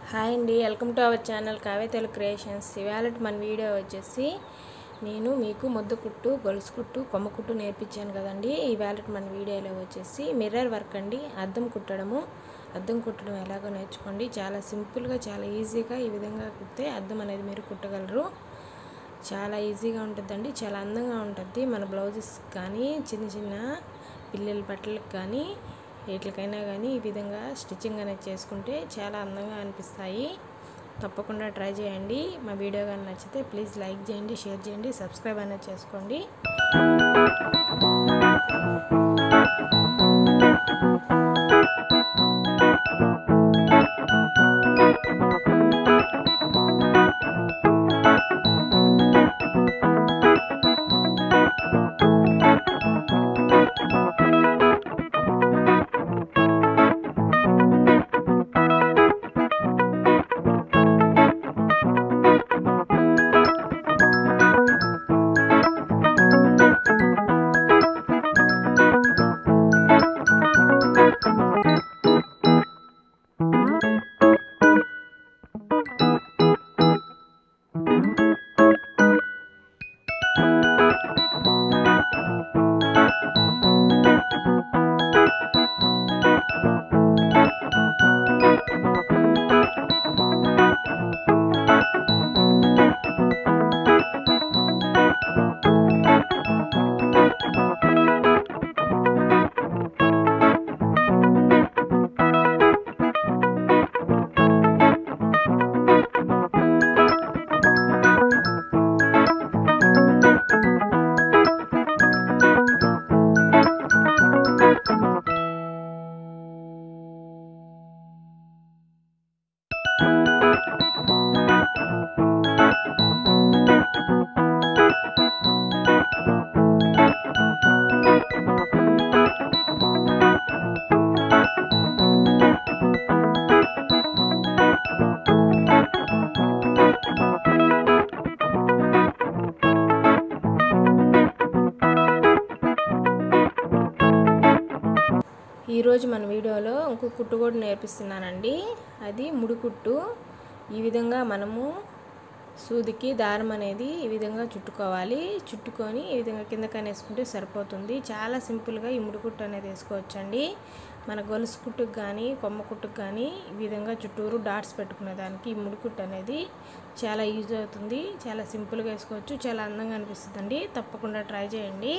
hi అండి welcome to our channel Kavya Telugu creations ఇవాళ మన వీడియో వచ్చేసి నేను మీకు ముద్దు కుట్టు గొలుసు కుట్టు కొమ్మ కుట్టు నేర్పించాను కదండి ఇవాళ మన వీడియోలో వచ్చేసి మిర్రర్ వర్క్ అండి అద్దం కుట్టడము అద్దం కుట్టడం ఎలాగో నేర్చుకోండి చాలా సింపుల్గా చాలా ఈజీగా ఈ విధంగా కుడితే అద్దం అనేది మీరు కుట్టగలరు చాలా ఈజీగా ఉంటుందండి చాలా అందంగా ఉంటుంది మన బ్లౌజెస్ కానీ చిన్న చిన్న పిల్లల బట్టలకు కానీ వీటికైనా కానీ ఈ విధంగా స్టిచ్చింగ్ అనేది చేసుకుంటే చాలా అందంగా అనిపిస్తాయి తప్పకుండా ట్రై చేయండి మా వీడియో కానీ నచ్చితే ప్లీజ్ లైక్ చేయండి షేర్ చేయండి సబ్స్క్రైబ్ అనేది చేసుకోండి ఈరోజు మన వీడియోలో ఇంకో కుట్టు కూడా నేర్పిస్తున్నానండి అది ముడి కుట్టు ఈ విధంగా మనము సూదికి దారం అనేది ఈ విధంగా చుట్టుకోవాలి చుట్టుకొని ఈ విధంగా కిందకి వేసుకుంటే సరిపోతుంది చాలా సింపుల్గా ఈ ముడి కుట్టు అనేది వేసుకోవచ్చండి మన గొలుసు కుట్టుకు కానీ కొమ్మ కుట్టుకు కానీ ఈ విధంగా చుట్టూరు డాట్స్ పెట్టుకునే దానికి ఈ ముడి కుట్టు అనేది చాలా యూజ్ అవుతుంది చాలా సింపుల్గా వేసుకోవచ్చు చాలా అందంగా అనిపిస్తుందండి తప్పకుండా ట్రై చేయండి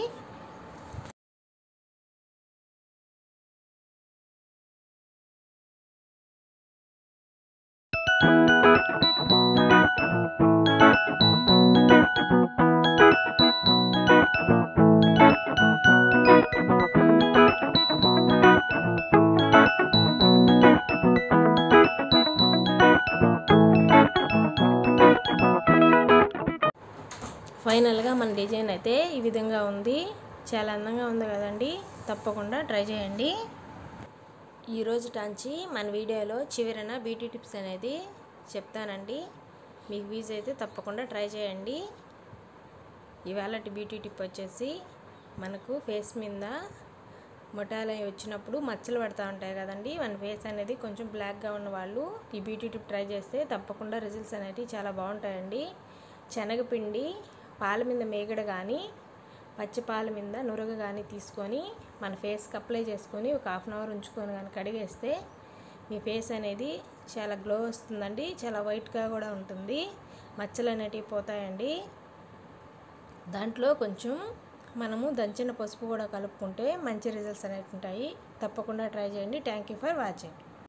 ఫైనల్గా మన డిజైన్ అయితే ఈ విధంగా ఉంది చాలా అందంగా ఉంది కదండి తప్పకుండా ట్రై చేయండి ఈరోజు టాంచి మన వీడియోలో చివరన బ్యూటీ టిప్స్ అనేది చెప్తానండి మీకు వీజ్ అయితే తప్పకుండా ట్రై చేయండి ఇవాళ బ్యూటీ టిప్ వచ్చేసి మనకు ఫేస్ మీద మొటాలు వచ్చినప్పుడు మచ్చలు పడుతూ ఉంటాయి కదండి మన ఫేస్ అనేది కొంచెం బ్లాక్గా ఉన్న వాళ్ళు ఈ బ్యూటీ టిప్ ట్రై చేస్తే తప్పకుండా రిజల్ట్స్ అనేవి చాలా బాగుంటాయండి శనగపిండి పాల మీద మేగడ కానీ పచ్చి పాల మీద నురగ కానీ తీసుకొని మన ఫేస్కి అప్లై చేసుకొని ఒక హాఫ్ అన్ అవర్ ఉంచుకొని కానీ కడిగేస్తే మీ ఫేస్ అనేది చాలా గ్లో వస్తుందండి చాలా వైట్గా కూడా ఉంటుంది మచ్చలు అనేటివి పోతాయండి దాంట్లో కొంచెం మనము దంచిన పసుపు కూడా కలుపుకుంటే మంచి రిజల్ట్స్ అనేవి ఉంటాయి తప్పకుండా ట్రై చేయండి థ్యాంక్ యూ ఫర్ వాచింగ్